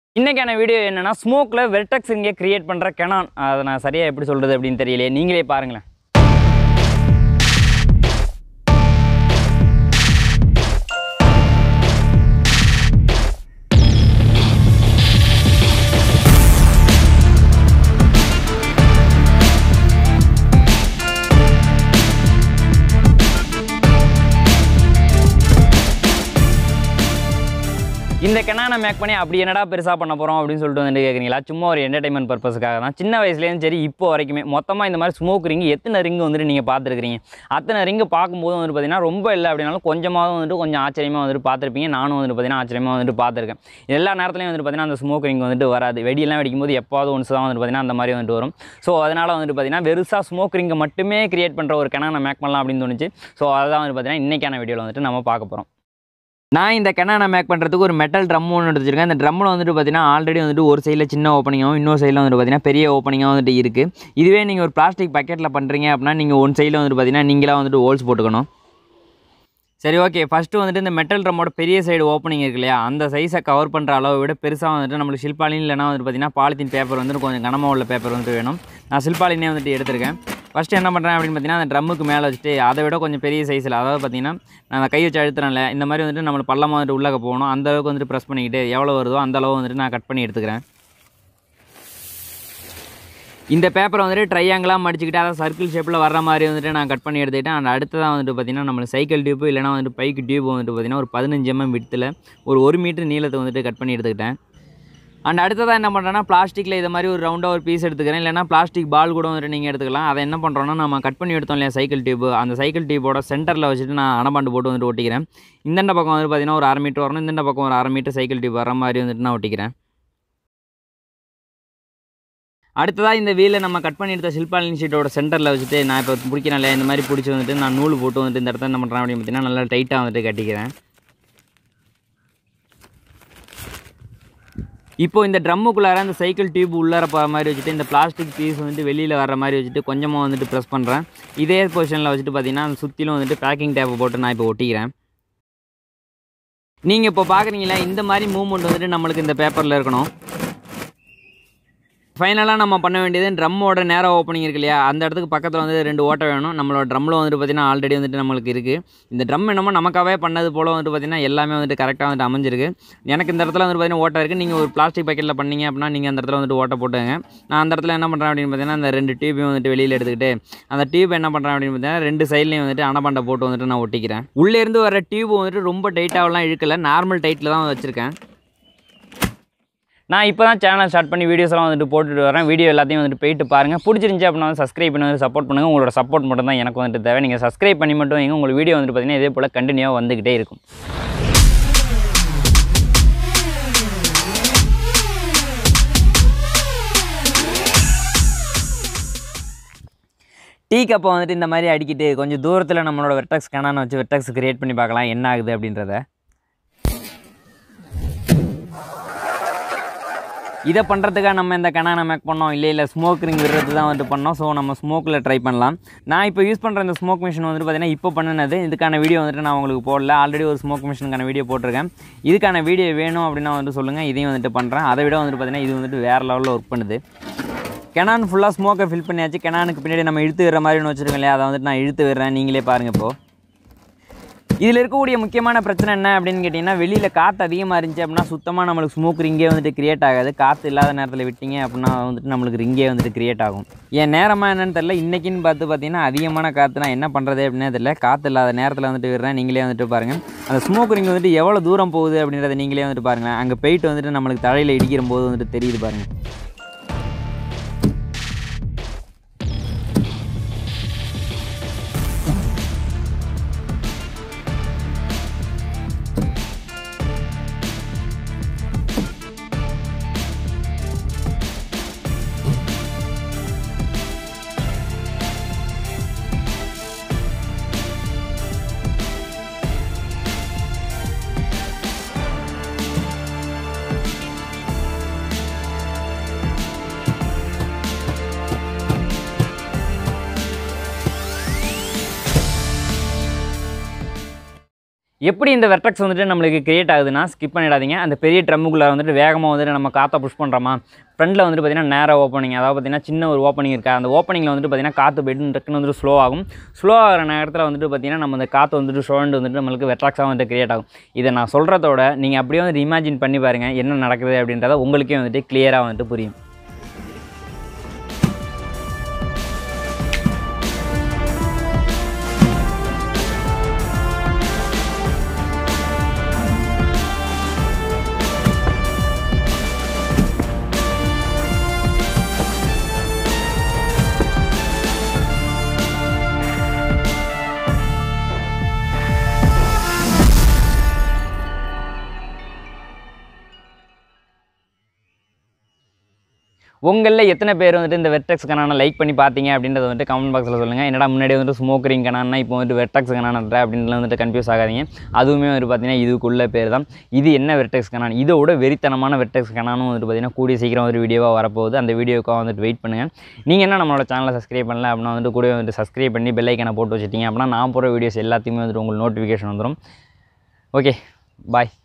இன்றைக்கான வீடியோ என்னென்னா ஸ்மோக்கில் வெர்டெக்ஸ் இங்கே கிரியேட் பண்ணுற கெனான் அதை நான் சரியாக எப்படி சொல்கிறது அப்படின்னு தெரியலையே நீங்களே பாருங்களேன் இந்த கெனானை மேக் பண்ணி அப்படி என்னடா பெருசாக பண்ண போகிறோம் அப்படின்னு சொல்லிட்டு வந்து கேட்குறீங்களா சும்மா ஒரு என்டர்டைன்மெண்ட் பர்பஸுக்காக தான் சின்ன வயசுலேயும் சரி இப்போ வரைக்குமே மொத்தமாக இந்த மாதிரி ஸ்மோக் ரிங் எத்தனை ரிங்கு வந்துட்டு நீங்கள் பார்த்துருக்கீங்க அத்தனை ரிங்கு பார்க்கும்போது வந்துட்டு பார்த்தீங்கன்னா ரொம்ப இல்லை அப்படின்னாலும் கொஞ்சமாவது வந்துட்டு கொஞ்சம் ஆச்சரியமாக வந்துட்டு பார்த்துருப்பீங்க நானும் வந்துட்டு பார்த்தீங்கன்னா ஆச்சரியமாக வந்துட்டு பார்த்துருக்கேன் எல்லா நேரத்துலையும் வந்துட்டு பார்த்தீங்கன்னா அந்த ஸ்மோக் ரிங் வந்துட்டு வராது வெடியெல்லாம் வெடிக்கும்போது எப்போது ஒன்று தான் வந்துட்டு பார்த்தீங்கன்னா அந்த மாதிரி வந்துட்டு வரும் ஸோ அதனால் வந்துட்டு பார்த்தீங்கன்னா வெறுசாக ஸ்மோக் ரிங்கை மட்டுமே கிரியேட் பண்ணுற ஒரு கெனானை மேக் பண்ணலாம் அப்படின்னு தோணுச்சு ஸோ அதுதான் வந்து பார்த்தீங்கன்னா இன்றைக்கான வீடியோவில் வந்துட்டு நம்ம பார்க்க போகிறோம் நான் இந்த கெனானை மேக் பண்ணுறதுக்கு ஒரு மெட்டல் ட்ரம் ஒன்று எடுத்துருக்கேன் இந்த ட்ரம்மில் வந்துட்டு பார்த்தீங்கன்னா ஆல்ரெடி வந்துட்டு ஒரு சைடில் சின்ன ஓப்பனிங்காகவும் இன்னொரு சைடில் வந்துட்டு பார்த்தீங்கன்னா பெரிய ஓப்பனிங்காக வந்துட்டு இருக்குது இதுவே நீங்கள் ஒரு பிளாஸ்டிக் பக்கெட்டில் பண்ணுறீங்க அப்படின்னா நீங்கள் ஒன் சைடில் வந்துட்டு பார்த்தீங்கன்னா நீங்களாக வந்துட்டு ஹோல்ஸ் போட்டுக்கணும் சரி ஓகே ஃபஸ்ட்டு வந்துட்டு இந்த மெட்டல் ட்ரம்மோட பெரிய சைடு ஓப்பனிங் இருக்கு இல்லையா அந்த சைஸை கவர் பண்ணுற அளவை விட பெருசாக வந்துட்டு நம்மளுக்கு சில்பாலின் இல்லைனா வந்துட்டு பார்த்தீங்கன்னா பாலித்தீன் பேப்பர் வந்துட்டு கொஞ்சம் கனமாக உள்ள பேப்பர் வந்துட்டு வேணும் நான் சில்பாலினே வந்துட்டு எடுத்திருக்கேன் ஃபஸ்ட்டு என்ன பண்ணுறேன் அப்படின்னு பார்த்தீங்கன்னா அந்த ட்ரம்முக்கு மேலே வச்சுட்டு அதை விட கொஞ்சம் பெரிய சைஸில் அதாவது பார்த்தீங்கன்னா நான் அந்த கை வச்சு அழுத்துறேன்ல இந்த மாதிரி வந்துட்டு நம்ம பள்ளமாக வந்துட்டு உள்ளே போகணும் அந்த அளவுக்கு வந்துட்டு ப்ரெஸ் பண்ணிக்கிட்டு எவ்வளோ வருதோ அந்த அளவு வந்துட்டு நான் கட் பண்ணி எடுத்துக்கிறேன் இந்த பேப்பரை வந்துட்டு ட்ரையாங்கலாக மடிச்சுக்கிட்டு அதாவது சர்க்கிள் ஷேப்பில் வர்ற மாதிரி வந்துட்டு நான் கட் பண்ணி எடுத்துக்கிட்டேன் அந்த அடுத்ததான் வந்துட்டு பார்த்திங்கன்னா நம்மளுக்கு சைக்கிள் டியூப்பு இல்லைனா வந்துட்டு பைக்கு டியூப் வந்துட்டு பார்த்திங்கன்னா ஒரு பதினஞ்சு எம்எம் விடத்தில் ஒரு ஒரு மீட்டர் நீளத்தை வந்துட்டு கட் பண்ணி எடுத்துக்கிட்டேன் அண்ட் அடுத்ததாக என்ன பண்ணுறேன்னா பிளாஸ்டிக்கில் இது மாதிரி ஒரு ரவுண்டாக ஒரு பீஸ் எடுத்துக்கிறேன் இல்லைனா பிளாஸ்டிக் பால் கூட வந்துட்டு நீங்கள் எடுத்துக்கலாம் அதை என்ன பண்ணுறோன்னா நம்ம கட் பண்ணி எடுத்தோம் இல்லையா சைக்கிள் டியூப் அந்த சைக்கிள் டியூப்போட சென்டரில் வச்சுட்டு நான் அணபாண்டு போட்டு வந்துட்டு ஒட்டிக்கிறேன் இந்தண்ட பக்கம் வந்து பார்த்திங்கன்னா ஒரு அரை மீட்டர் வரணும் இந்தண்ட பக்கம் ஒரு அரை மீட்டர் சைக்கிள் டியூப் வர மாதிரி வந்துட்டு நான் ஒட்டிக்கிறேன் அடுத்ததாக இந்த வீலில் நம்ம கட் பண்ணி எடுத்த சில்பாலின் ஷீட்டோட சென்டரில் வச்சுட்டு நான் இப்போ பிடிக்கிறேன் இல்லையா இந்த மாதிரி பிடிச்சி வந்துட்டு நான் நூல் போட்டு வந்துட்டு இந்த இடத்துல என்ன பண்ணுறேன் அப்படின்னு பார்த்தீங்கன்னா நல்லா டைட்டாக வந்துட்டு கட்டிக்கிறேன் இப்போ இந்த ட்ரம்முக்குள்ளார அந்த சைக்கிள் டியூப் உள்ளார போகிற மாதிரி வச்சுட்டு இந்த பிளாஸ்டிக் பீஸ் வந்துட்டு வெளியில் வர மாதிரி வச்சுட்டு கொஞ்சமாக வந்துட்டு ப்ரெஸ் பண்ணுறேன் இதே பொசிஷனில் வச்சுட்டு பார்த்தீங்கன்னா அந்த சுற்றிலும் வந்துட்டு பேக்கிங் டேப்பை போட்டு நான் இப்போ ஒட்டிக்கிறேன் நீங்கள் இப்போ பார்க்குறீங்களா இந்த மாதிரி மூவ்மெண்ட் வந்துட்டு நம்மளுக்கு இந்த பேப்பரில் இருக்கணும் ஃபைனலாக நம்ம பண்ண வேண்டியது ட்ரம்மோட நேரம் ஓப்பனிங் இருக்கு இல்லையா அந்த இடத்துக்கு பக்கத்தில் வந்து ரெண்டு ஓட்டை வேணும் நம்மளோட ட்ரம்மில் வந்துட்டு பார்த்திங்கன்னா ஆல்ரெடி வந்துட்டு நம்மளுக்கு இருக்குது இந்த ட்ரம் என்னமோ நமக்காகவே பண்ணது போல் வந்துட்டு பார்த்திங்கன்னா எல்லாமே வந்துட்டு கரெக்டாக வந்துட்டு அமைஞ்சிருக்கு எனக்கு இந்த இடத்துல வந்துட்டு பார்த்திங்கன்னா ஓட்டை இருக்குது நீங்கள் ஒரு பிளாஸ்டிக் பக்கெட்டில் பண்ணீங்க அப்படின்னா நீங்கள் அந்த இடத்துல வந்துட்டு ஓட்டை போட்டுங்க நான் அந்த இடத்துல என்ன பண்ணுறேன் அப்படின்னு பார்த்தீங்கன்னா அந்த ரெண்டு டியூபையும் வந்துட்டு வெளியில் எடுத்துக்கிட்டு அந்த டியூப் என்ன பண்ணுறேன் அப்படின்னு பார்த்தீங்கன்னா ரெண்டு சைட்லேயும் வந்துட்டு அணபாண்டை போட்டு வந்துட்டு நான் ஒட்டிக்கிறேன் உள்ளேருந்து வர டியூப் வந்துட்டு ரொம்ப டைட்டாகலாம் இழுக்கல நார்மல் டைட்டில் தான் வச்சுருக்கேன் நான் இப்போ தான் சேனல் ஸ்டார்ட் பண்ணி வீடியோஸ்லாம் வந்துட்டு போட்டுட்டு வரேன் வீடியோ எல்லாத்தையும் வந்துட்டு போயிட்டு பாருங்கள் பிடிச்சிருந்துச்சி அப்படின்னா வந்து சப்ஸ்கிரைப் பண்ணி வந்து சப்போர்ட் பண்ணுங்கள் உங்களோட சப்போர்ட் மட்டும் தான் எனக்கு வந்துட்டு தேவை நீங்கள் சப்ஸ்கிரைப் பண்ணி மட்டும் வைங்க உங்களுக்கு வீடியோ வந்துட்டு பார்த்தீங்கன்னா இதே போல் கண்டினியூவாக வந்துக்கிட்டே இருக்கும் டீ கப்பை வந்துட்டு இந்த மாதிரி அடிக்கிட்டு கொஞ்சம் தூரத்தில் நம்மளோட வெர்டெக்ஸ் கனான வச்சு வெர்டெக்ஸ் கிரியேட் பண்ணி பார்க்கலாம் என்ன ஆகுது அப்படின்றத இதை பண்ணுறதுக்காக நம்ம இந்த கனானை மேக் பண்ணோம் இல்லை இல்லை ஸ்மோக் ரிங் விடுறது தான் வந்துட்டு பண்ணோம் ஸோ நம்ம ஸ்மோக்கில் ட்ரை பண்ணலாம் நான் இப்போ யூஸ் பண்ணுற இந்த ஸ்மோக் மிஷின் வந்துட்டு பார்த்தீங்கன்னா இப்போ பண்ணினது இதுக்கான வீடியோ வந்துட்டு நான் உங்களுக்கு போடல ஆல்ரெடி ஒரு ஸ்மோக் மிஷினுக்கான வீடியோ போட்டிருக்கேன் இதுக்கான வீடியோ வேணும் அப்படின்னா வந்துட்டு சொல்லுங்கள் இதையும் வந்துட்டு பண்ணுறேன் அதை விட வந்துட்டு பார்த்தீங்கன்னா இது வந்துட்டு வேறு லெவலில் ஒர்க் பண்ணுது கெனான் ஃபுல்லாக ஸ்மோக்கை ஃபில் பண்ணியாச்சு கெனானுக்கு பின்னாடி நம்ம இழுத்து விடுற மாதிரி ஒன்று வச்சுருக்கோம் இல்லையா அதை வந்துட்டு நான் இழுத்து விடுறேன் நீங்களே பாருங்கள் இப்போது இதில் இருக்கக்கூடிய முக்கியமான பிரச்சனை என்ன அப்படின்னு கேட்டிங்கன்னா வெளியில் காற்று அதிகமாக இருந்துச்சு அப்படின்னா சுத்தமாக நம்மளுக்கு ஸ்மோக் ரிங்கே வந்துட்டு கிரியேட் ஆகாது காற்று இல்லாத நேரத்தில் விட்டீங்க அப்படின்னா வந்துட்டு நம்மளுக்கு ரிங்கே வந்துட்டு கிரியேட் ஆகும் என் நேரமாக என்னன்னு தெரில இன்றைக்கின்னு பார்த்து பார்த்தீங்கன்னா அதிகமான காற்று நான் என்ன பண்ணுறது அப்படின்னே தெரியல காற்று இல்லாத நேரத்தில் வந்துட்டு விடுறேன் நீங்களே வந்துட்டு பாருங்கள் அந்த ஸ்மோக் ரிங் வந்துட்டு எவ்வளோ தூரம் போகுது அப்படின்றத நீங்களே வந்துட்டு பாருங்களேன் அங்கே போயிட்டு வந்துட்டு நம்மளுக்கு தலையில் இடிக்கிற போது வந்துட்டு தெரியுது பாருங்கள் எப்படி இந்த வெர்டெக்ஸ் வந்துட்டு நம்மளுக்கு கிரியேட் ஆகுதுன்னா ஸ்கிப் பண்ணிடாதீங்க அந்த பெரிய ட்ரம்முக்குள்ளே வந்துட்டு வேகமாக வந்துட்டு நம்ம காற்றை புஷ் பண்ணுறோமா ஃப்ரண்ட்டில் வந்துட்டு பார்த்திங்கன்னா நேராக ஓப்பனிங் அதாவது பார்த்திங்கன்னா சின்ன ஒரு ஓப்பனிங் இருக்கா அந்த ஓப்பனிங்கில் வந்துட்டு பார்த்திங்கன்னா காற்று போய்ட்டு டக்குன்னு வந்துட்டு ஸ்லோ ஆகும் ஸ்லோ ஆகிற நேரத்தில் வந்துட்டு பார்த்திங்கன்னா நம்ம அந்த காற்று வந்துட்டு சுழண்டு வந்துட்டு நம்மளுக்கு வெட்ராக்ஸாக வந்துட்டு கிரியேட் ஆகும் இதை நான் சொல்கிறதோட நீங்கள் அப்படியே வந்து இமேஜின் பண்ணி பாருங்கள் என்ன நடக்குது அப்படின்றத உங்களுக்கே வந்துட்டு கிளியராக வந்துட்டு புரியும் உங்களில் எத்தனை பேர் வந்துட்டு இந்த வெர்டெக்ஸ் கனானை லைக் பண்ணி பார்த்தீங்க அப்படின்றத வந்துட்டு கமெண்ட் பாக்ஸில் சொல்லுங்கள் என்னடா முன்னாடி வந்துட்டு ஸ்மோக்கரிங் கனானா இப்போ வந்துட்டு வெர்டெக்ஸ் கனான்ற அப்படின்றது வந்துட்டு கன்ஃபியூஸ் ஆகாதீங்க அதுவுமே வந்து பார்த்தீங்கன்னா இதுக்குள்ள பேர் தான் இது என்ன வெர்டெக்ஸ் கனான் இதோட வெறித்தனமான வெர்டெக்ஸ் கனானும் வந்துட்டு பார்த்தீங்கன்னா கூடிய சீக்கிரம் ஒரு வீடியோவாக வரப்போகுது அந்த வீடியோக்காக வந்துட்டு வெயிட் பண்ணுங்கள் நீங்கள் என்ன நம்மளோட சேனலை சப்ஸ்கிரைப் பண்ணல அப்படின்னா வந்துட்டு கூட வந்துட்டு சப்ஸ்கிரைப் பண்ணி பெல் ஐக்கனை போட்டு வச்சுட்டீங்க அப்படின்னா நான் போகிற வீடியோஸ் எல்லாத்தையுமே வந்துட்டு உங்களுக்கு நோட்டிஃபிகேஷன் வந்துடும் ஓகே பாய்